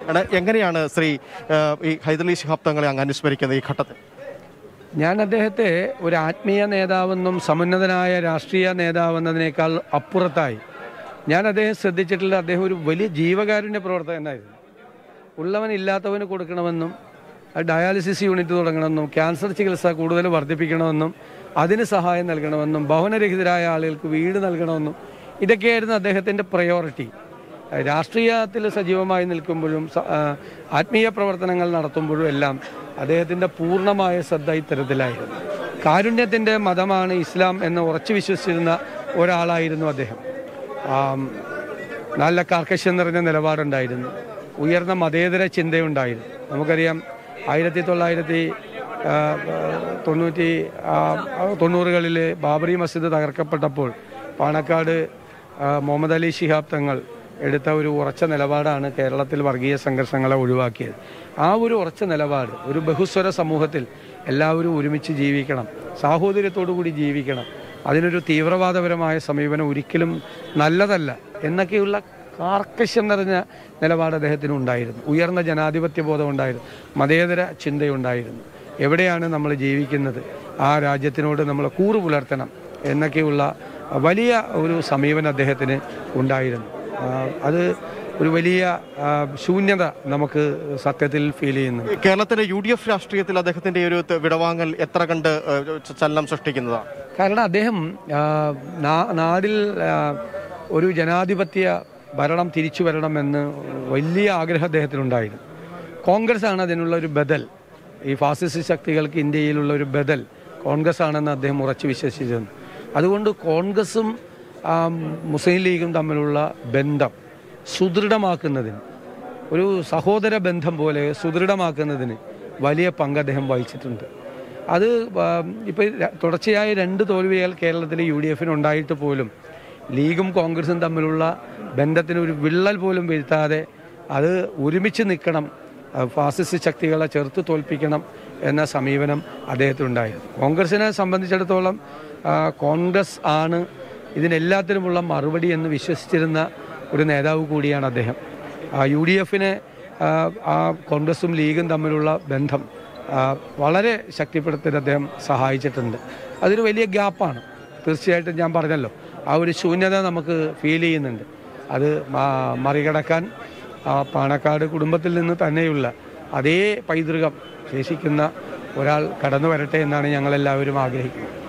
ആണ്. എങ്ങനെയാണ് ശ്രീ ആ, ഈ ഹൈദരലി ശിഹാബ് തങ്ങളെ അങ്ങ് അനുസ്മരിക്കുന്നത് ഈ ഘട്ടത്തിൽ ഞാൻ അദ്ദേഹത്തെ ഒരു ആത്മീയ നേതാവെന്നും സമുന്നതനായ രാഷ്ട്രീയ നേതാവെന്നതിനേക്കാൾ അപ്പുറത്തായി ഞാൻ അദ്ദേഹം ശ്രദ്ധിച്ചിട്ടുള്ള അദ്ദേഹം ഒരു വലിയ ജീവകാരുണ്യ പ്രവർത്തകനായിരുന്നു ഉള്ളവൻ ഇല്ലാത്തവന് കൊടുക്കണമെന്നും ആ ഡയാലിസിസ് യൂണിറ്റ് തുടങ്ങണമെന്നും ക്യാൻസർ ചികിത്സ കൂടുതൽ വർദ്ധിപ്പിക്കണമെന്നും അതിന് സഹായം നൽകണമെന്നും ഭവനരഹിതരായ ആളുകൾക്ക് വീട് നൽകണമെന്നും ഇതൊക്കെയായിരുന്നു അദ്ദേഹത്തിൻ്റെ പ്രയോറിറ്റി രാഷ്ട്രീയത്തിൽ സജീവമായി നിൽക്കുമ്പോഴും സ- ആ, ആത്മീയ പ്രവർത്തനങ്ങൾ നടത്തുമ്പോഴും എല്ലാം അദ്ദേഹത്തിൻ്റെ പൂർണ്ണമായ ശ്രദ്ധ ഇത്തരത്തിലായിരുന്നു കാരുണ്യത്തിൻ്റെ മതമാണ് ഇസ്ലാം എന്ന് ഉറച്ചു വിശ്വസിച്ചിരുന്ന ഒരാളായിരുന്നു അദ്ദേഹം ആം, നല്ല കാർക്കശ്യം നിറഞ്ഞ നിലപാടുണ്ടായിരുന്നു ഉയർന്ന മതേതര ചിന്തയുണ്ടായിരുന്നു നമുക്കറിയാം ആയിരത്തി തൊള്ളായിരത്തി ആ, ആ, തൊണ്ണൂറ്റി ആ, തൊണ്ണൂറുകളിൽ ബാബറി മസ്ജിദ് തകർക്കപ്പെട്ടപ്പോൾ പാണക്കാട് ആ, മുഹമ്മദ് അലി ശിഹാബ് തങ്ങൾ എടുത്ത ഒരു ഉറച്ച നിലപാടാണ് കേരളത്തിൽ വർഗീയ സംഘർഷങ്ങളെ ഒഴിവാക്കിയത് ആ ഒരു ഉറച്ച നിലപാട് ഒരു ബഹുസ്വര സമൂഹത്തിൽ എല്ലാവരും ഒരുമിച്ച് ജീവിക്കണം സാഹോദര്യത്തോടു കൂടി ജീവിക്കണം അതിനൊരു തീവ്രവാദപരമായ സമീപനം ഒരിക്കലും നല്ലതല്ല എന്നൊക്കെയുള്ള കാർക്കശ്യം നിറഞ്ഞ നിലപാട് അദ്ദേഹത്തിന് ഉണ്ടായിരുന്നു ഉയർന്ന ജനാധിപത്യ ബോധം ഉണ്ടായിരുന്നു മതേതര ചിന്തയുണ്ടായിരുന്നു എവിടെയാണ് നമ്മൾ ജീവിക്കുന്നത് ആ രാജ്യത്തിനോട് നമ്മൾ കൂറു പുലർത്തണം എന്നൊക്കെയുള്ള വലിയ ഒരു സമീപനം അദ്ദേഹത്തിന് ഉണ്ടായിരുന്നു ആ, അത് ഒരു വലിയ ആ, ശൂന്യത നമുക്ക് സത്യത്തിൽ ഫീൽ ചെയ്യുന്നു കേരളത്തിലെ യു ഡി എഫ് രാഷ്ട്രീയത്തിൽ അദ്ദേഹത്തിന്റെ ഒരു ത- വിടവാങ്ങൽ എത്ര കണ്ട് ആ, ച- ചലനം സൃഷ്ടിക്കുന്നതാണ് കാരണം അദ്ദേഹം ആ, നാ- നാടിൽ ആ, ഒരു ജനാധിപത്യ ഭരണം തിരിച്ചു വരണമെന്ന് വലിയ ആഗ്രഹം അദ്ദേഹത്തിനുണ്ടായിരുന്നു കോൺഗ്രസ് ആണ് അതിനുള്ള ഒരു ബദൽ ഈ ഫാസിസ്റ്റ് ശക്തികൾക്ക് ഇന്ത്യയിലുള്ള ഒരു ബദൽ കോൺഗ്രസ് ആണെന്ന് അദ്ദേഹം ഉറച്ചു വിശ്വസിച്ചിരുന്നു അതുകൊണ്ട് കോൺഗ്രസും ആ, മുസ്ലിം ലീഗും തമ്മിലുള്ള ബന്ധം സുദൃഢമാക്കുന്നതിന് ഒരു സഹോദര ബന്ധം പോലെ സുദൃഢമാക്കുന്നതിന് വലിയ പങ്ക് അദ്ദേഹം വഹിച്ചിട്ടുണ്ട് അത് ഇപ്പോൾ തുടർച്ചയായ രണ്ട് തോൽവികൾ കേരളത്തിലെ യു ഡി എഫിന് ഉണ്ടായിട്ട് പോലും ലീഗും കോൺഗ്രസും തമ്മിലുള്ള ബന്ധത്തിന് ഒരു വിള്ളൽ പോലും വീഴ്ത്താതെ അത് ഒരുമിച്ച് നിൽക്കണം ആ, ഫാസിസ്റ്റ് ശക്തികളെ ചെറുത്ത് തോൽപ്പിക്കണം എന്ന സമീപനം അദ്ദേഹത്തിനുണ്ടായിരുന്നു കോൺഗ്രസിനെ സംബന്ധിച്ചിടത്തോളം ആ, കോൺഗ്രസ് ആണ് ഇതിനെല്ലാത്തിനുമുള്ള മറുപടി എന്ന് വിശ്വസിച്ചിരുന്ന ഒരു നേതാവ് കൂടിയാണ് അദ്ദേഹം ആ, യു ഡി എഫിനെ ആ, ആ കോൺഗ്രസും ലീഗും തമ്മിലുള്ള ബന്ധം ആ, വളരെ ശക്തിപ്പെടുത്താൻ അദ്ദേഹം സഹായിച്ചിട്ടുണ്ട് അതൊരു വലിയ ഗ്യാപ്പാണ് തീർച്ചയായിട്ടും ഞാൻ പറഞ്ഞല്ലോ ആ ഒരു ശൂന്യത നമുക്ക് ഫീൽ ചെയ്യുന്നുണ്ട് അത് മ- മറികടക്കാൻ ആ പാണക്കാട് കുടുംബത്തിൽ നിന്ന് തന്നെയുള്ള അതേ പൈതൃകം ശേഷിക്കുന്ന ഒരാൾ കടന്നു വരട്ടെ എന്നാണ് ഞങ്ങളെല്ലാവരും ആഗ്രഹിക്കുന്നത്